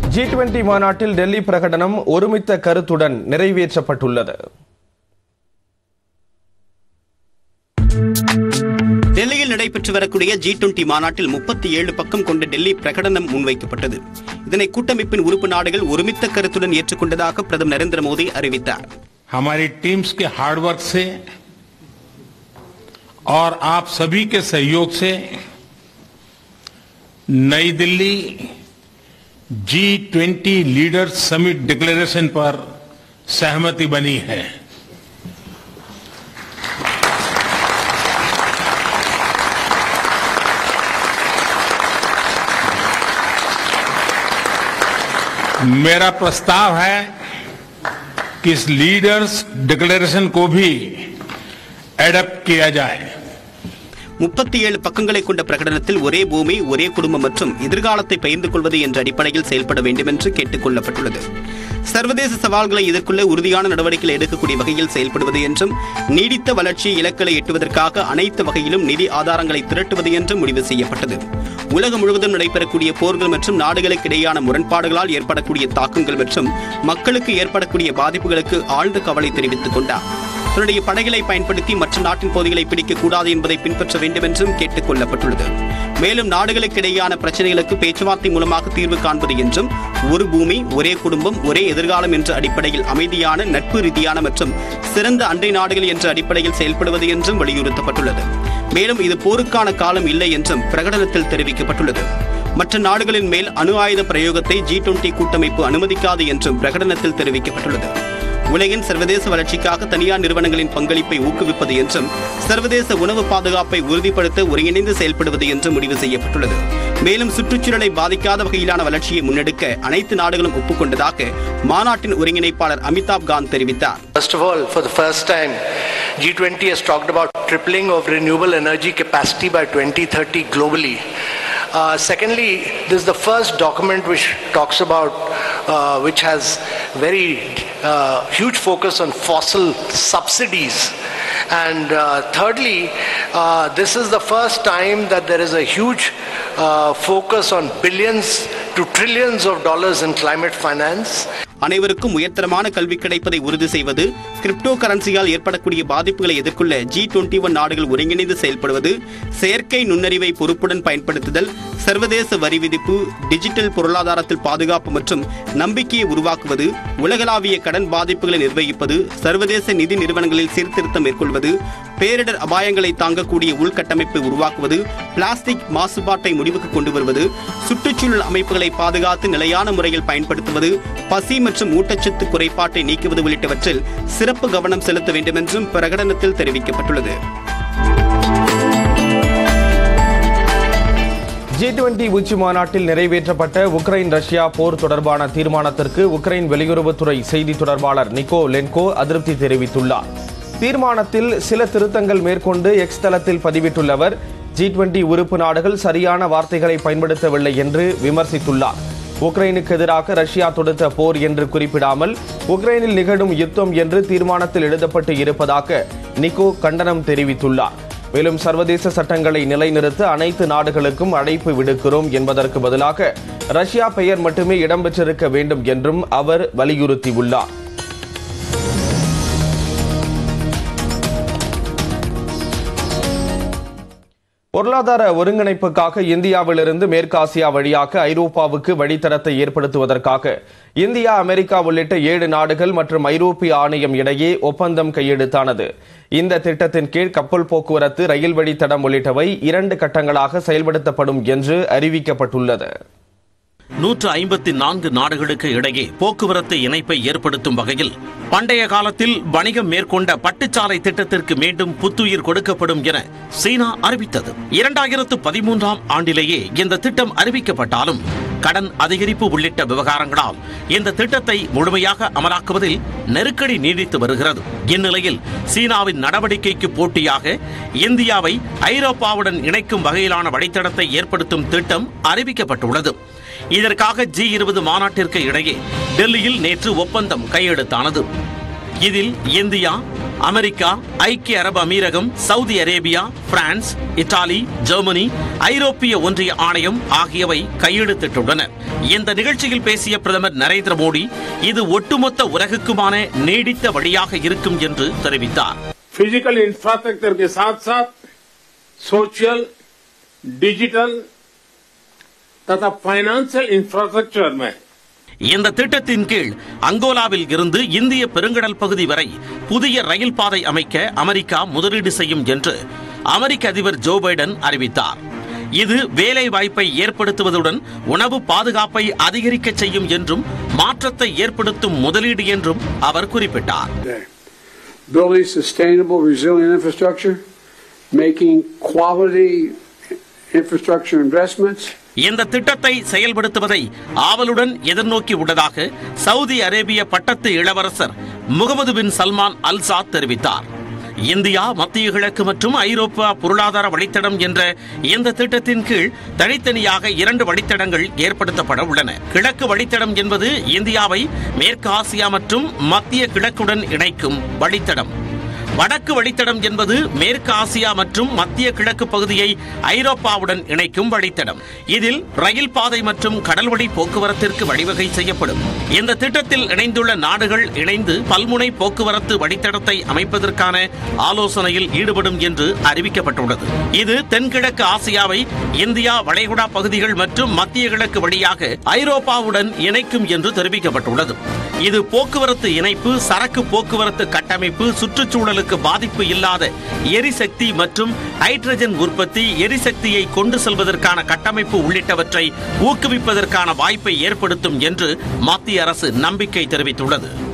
G twenty மாநாட்டில் டெல்லி பிரகடனம் ஒருமித்த கருத்துடன் நிறைவேற்றப்பட்டுள்ளது டெல்லியில் நடைபெற்று வரக்கூடிய ஜி டுவெண்டி மாநாட்டில் முப்பத்தி ஏழு பக்கம் கொண்ட டெல்லி பிரகடனம் முன்வைக்கப்பட்டது இதனை கூட்டமைப்பின் உறுப்பு நாடுகள் ஒருமித்த கருத்துடன் ஏற்றுக்கொண்டதாக பிரதமர் நரேந்திர மோடி அறிவித்தார் हमारी टीम्स के हार्डवर्क से और आप सभी के सहयोग से नई Delhi G twenty leaders summit declaration पर सहमति बनी है मेरा प्रस्ताव है कि इस लीडर्स डिक्लेरेशन को भी एडप्ट किया जाए முப்பத்தி ஏழு பக்கங்களை கொண்ட பிரகடனத்தில் ஒரே பூமி ஒரே குடும்பம் மற்றும் எதிர்காலத்தை பகிர்ந்து கொள்வது என்ற அடிப்படையில் செயல்பட வேண்டும் என்று கேட்டுக் கொள்ளப்பட்டுள்ளது சர்வதேச சவால்களை எதிர்கொள்ள உறுதியான நடவடிக்கைகள் எடுக்கக்கூடிய வகையில் செயல்படுவது என்றும் நீடித்த வளர்ச்சி இலக்களை எட்டுவதற்காக அனைத்து வகையிலும் நிதி ஆதாரங்களை திரட்டுவது என்றும் முடிவு செய்யப்பட்டது உலகம் முழுவதும் நடைபெறக்கூடிய போர்கள் மற்றும் நாடுகளுக்கு இடையேயான முரண்பாடுகளால் ஏற்படக்கூடிய தாக்கங்கள் மற்றும் மக்களுக்கு ஏற்படக்கூடிய பாதிப்புகளுக்கு ஆழ்ந்த கவலை தெரிவித்துக் கொண்டார் தன்னுடைய படைகளை பயன்படுத்தி மற்ற நாட்டின் பகுதிகளை பிடிக்கக் கூடாது என்பதை பின்பற்ற வேண்டும் என்றும் கேட்டுக் கொள்ளப்பட்டுள்ளது மேலும் நாடுகளுக்கு இடையேயான பிரச்சனைகளுக்கு பேச்சுவார்த்தை மூலமாக தீர்வு காண்பது என்றும் ஒரு பூமி ஒரே குடும்பம் ஒரே எதிர்காலம் என்ற அடிப்படையில் அமைதியான நட்பு ரீதியான மற்றும் சிறந்த அண்டை நாடுகள் என்ற அடிப்படையில் செயல்படுவது என்றும் வலியுறுத்தப்பட்டுள்ளது மேலும் இது போருக்கான காலம் இல்லை என்றும் பிரகடனத்தில் தெரிவிக்கப்பட்டுள்ளது மற்ற நாடுகளின் மேல் அணு ஆயுத பிரயோகத்தை ஜி டுவெண்டி கூட்டமைப்பு அனுமதிக்காது என்றும் பிரகடனத்தில் தெரிவிக்கப்பட்டுள்ளது உலகின் சர்வதேச வளர்ச்சிக்காக தனியார் நிறுவனங்களின் பங்களிப்பை ஊக்குவிப்பது என்றும் சர்வதேச உணவு பாதுகாப்பை உறுதிப்படுத்த ஒருங்கிணைந்து செயல்படுவது என்றும் முடிவு செய்யப்பட்டுள்ளது மேலும் சுற்றுச்சூழலை பாதிக்காத வகையிலான வளர்ச்சியை முன்னெடுக்க அனைத்து நாடுகளும் ஒப்புக்கொண்டதாக மாநாட்டின் ஒருங்கிணைப்பாளர் அமிதாப் காந்த் தெரிவித்தார் First of all, for the first time, G20 has talked about tripling of renewable energy capacity by 2030 globally. Uh, secondly, this is the first document which talks about, uh, which has very uh, huge focus on fossil subsidies. And uh, thirdly, uh, this is the first time that there is a huge uh, focus on billions to trillions of dollars in climate finance. அனைவருக்கும் உயர்தரமான கல்வி கிடைப்பதை உறுதி செய்வது crypto கரன்சியால் ஏற்படக்கூடிய பாதிப்புகளை எதிர்கொள்ள G twenty one நாடுகள் ஒருங்கிணைந்து செயல்படுவது செயற்கை நுண்ணறிவை பொறுப்புடன் பயன்படுத்துதல் சர்வதேச வரி விதிப்பு டிஜிட்டல் பொருளாதாரத்தில் பாதுகாப்பு மற்றும் நம்பிக்கையை உருவாக்குவது உலகளாவிய கடன் பாதிப்புகளை நிர்வகிப்பது சர்வதேச நிதி நிறுவனங்களில் சீர்திருத்தம் மேற்கொள்வது பேரிடர் அபாயங்களை தாங்கக்கூடிய உள்கட்டமைப்பை உருவாக்குவது பிளாஸ்டிக் மாசுபாட்டை முடிவுக்கு கொண்டு வருவது சுற்றுச்சூழல் அமைப்புகளை பாதுகாத்து நிலையான முறையில் பயன்படுத்துவது பசி மற்றும் ஊட்டச்சத்து குறைபாட்டை நீக்குவது உள்ளிட்டவற்றில் சிறப்பு கவனம் செலுத்த வேண்டும் என்றும் பிரகடனத்தில் தெரிவிக்கப்பட்டுள்ளது ஜி டுவெண்டி உச்சி மாநாட்டில் நிறைவேற்றப்பட்ட உக்ரைன் ரஷ்யா போர் தொடர்பான தீர்மானத்திற்கு உக்ரைன் வெளியுறவுத்துறை செய்தி தொடர்பாளர் நிக்கோ லென்கோ அதிருப்தி தெரிவித்துள்ளார் தீர்மானத்தில் சில திருத்தங்கள் மேற்கொண்டு எக்ஸ் தளத்தில் பதிவிட்டுள்ள ஜி டுவெண்டி உறுப்பு நாடுகள் சரியான வார்த்தைகளை பயன்படுத்தவில்லை என்று விமர்சித்துள்ளார் உக்ரைனுக்கு எதிராக ரஷ்யா தொடுத்த போர் என்று குறிப்பிடாமல் உக்ரைனில் நிகழும் யுத்தம் என்று தீர்மானத்தில் எழுதப்பட்டு இருப்பதாக நிக்கோ கண்டனம் தெரிவித்துள்ளார் மேலும் சர்வதேச சட்டங்களை நிலைநிறுத்த அனைத்து நாடுகளுக்கும் அழைப்பு விடுக்கிறோம் என்பதற்கு பதிலாக ரஷ்யா பெயர் மட்டுமே இடம்பெற்றிருக்க வேண்டும் என்றும் அவர் வலியுறுத்தியுள்ளார் பொருளாதார ஒருங்கிணைப்புக்காக இந்தியாவிலிருந்து மேற்காசியா வழியாக ஐரோப்பாவுக்கு வழித்தடத்தை ஏற்படுத்துவதற்காக இந்தியா அமெரிக்கா உள்ளிட்ட ஏழு நாடுகள் மற்றும் ஐரோப்பிய ஆணையம் இடையே ஒப்பந்தம் கையெழுத்தானது இந்த திட்டத்தின் கீழ் கப்பல் போக்குவரத்து ரயில் வழித்தடம் உள்ளிட்டவை இரண்டு கட்டங்களாக செயல்படுத்தப்படும் என்று அறிவிக்கப்பட்டுள்ளது நூற்று ஐம்பத்தி நான்கு நாடுகளுக்கு இடையே போக்குவரத்து இணைப்பை ஏற்படுத்தும் வகையில் பண்டைய காலத்தில் வணிகம் மேற்கொண்ட பட்டுச்சாலை திட்டத்திற்கு மீண்டும் புத்துயிர் கொடுக்கப்படும் என சீனா அறிவித்தது இரண்டாயிரத்து பதிமூன்றாம் ஆண்டிலேயே இந்த திட்டம் அறிவிக்கப்பட்டாலும் கடன் அதிகரிப்பு உள்ளிட்ட விவகாரங்களால் இந்த திட்டத்தை முழுமையாக அமலாக்குவதில் நெருக்கடி நீடித்து வருகிறது இந்நிலையில் சீனாவின் நடவடிக்கைக்கு போட்டியாக இந்தியாவை ஐரோப்பாவுடன் இணைக்கும் வகையிலான வழித்தடத்தை ஏற்படுத்தும் திட்டம் அறிவிக்கப்பட்டுள்ளது இதற்காக ஜி இருபது மாநாட்டிற்கு இடையே டெல்லியில் நேற்று ஒப்பந்தம் கையெழுத்தானது இதில் இந்தியா அமெரிக்கா ஐக்கிய அரபு அமீரகம் Saudi Arabia France Italy Germany ஐரோப்பிய ஒன்றிய ஆணையம் ஆகியவை கையெழுத்திட்டுள்ளன இந்த நிகழ்ச்சியில் பேசிய பிரதமர் நரேந்திர மோடி இது ஒட்டுமொத்த உலகுக்குமான நீடித்த வழியாக இருக்கும் என்று தெரிவித்தார் फिजिकल इंफ्रास्ट्रक्चर के साथ साथ सोशल डिजिटल तथा फाइनेंशियल इंफ्रास्ट्रक्चर में இந்த திட்டத்தின் கீழ் அங்கோலாவில் இருந்து இந்திய பெருங்கடல் பகுதி வரை புதிய ரயில் பாதை அமைக்க அமெரிக்கா முதலீடு செய்யும் என்று அமெரிக்க அதிபர் ஜோ பைடன் அறிவித்தார் இது வேலை வாய்ப்பை ஏற்படுத்துவதுடன் உணவு பாதுகாப்பை அதிகரிக்க செய்யும் என்றும் மாற்றத்தை ஏற்படுத்தும் முதலீடு என்றும் அவர் குறிப்பிட்டார் building sustainable, resilient infrastructure, making quality infrastructure investments, இந்த திட்டத்தை செயல்படுத்துவதை ஆவலுடன் எதிர்நோக்கி உள்ளதாக சவுதி அரேபிய பட்டத்து இளவரசர் முகமது பின் சல்மான் அல்சாத் தெரிவித்தார் இந்தியா மத்திய கிழக்கு மற்றும் ஐரோப்பா பொருளாதார வழித்தடம் என்ற இந்த திட்டத்தின் கீழ் தனித்தனியாக இரண்டு வழித்தடங்கள் ஏற்படுத்தப்பட உள்ளன கிழக்கு வழித்தடம் என்பது இந்தியாவை மேற்கு ஆசியா மற்றும் மத்திய கிழக்குடன் இணைக்கும் வழித்தடம் வடக்கு வழித்தடம் என்பது மேற்கு ஆசியா மற்றும் மத்திய கிழக்கு பகுதியை ஐரோப்பாவுடன் இணைக்கும் வழித்தடம் இதில் ரயில் பாதை மற்றும் கடல்வழி போக்குவரத்திற்கு வழிவகை செய்யப்படும் இந்த திட்டத்தில் இணைந்துள்ள நாடுகள் இணைந்து பல்முனை போக்குவரத்து வழித்தடத்தை அமைப்பதற்கான ஆலோசனையில் ஈடுபடும் என்று அறிவிக்கப்பட்டுள்ளது இது தென்கிழக்கு ஆசியாவை இந்தியா வளைகுடா பகுதிகள் மற்றும் மத்திய கிழக்கு வழியாக ஐரோப்பாவுடன் இணைக்கும் என்று தெரிவிக்கப்பட்டுள்ளது இது போக்குவரத்து இணைப்பு சரக்கு போக்குவரத்து கட்டமைப்பு சுற்றுச்சூழலுக்கு பாதிப்பு இல்லாத எரிசக்தி மற்றும் ஹைட்ரஜன் உற்பத்தி எரிசக்தியை கொண்டு செல்வதற்கான கட்டமைப்பு உள்ளிட்டவற்றை ஊக்குவிப்பதற்கான வாய்ப்பை ஏற்படுத்தும் என்று மத்திய அரசு நம்பிக்கை தெரிவித்துள்ளது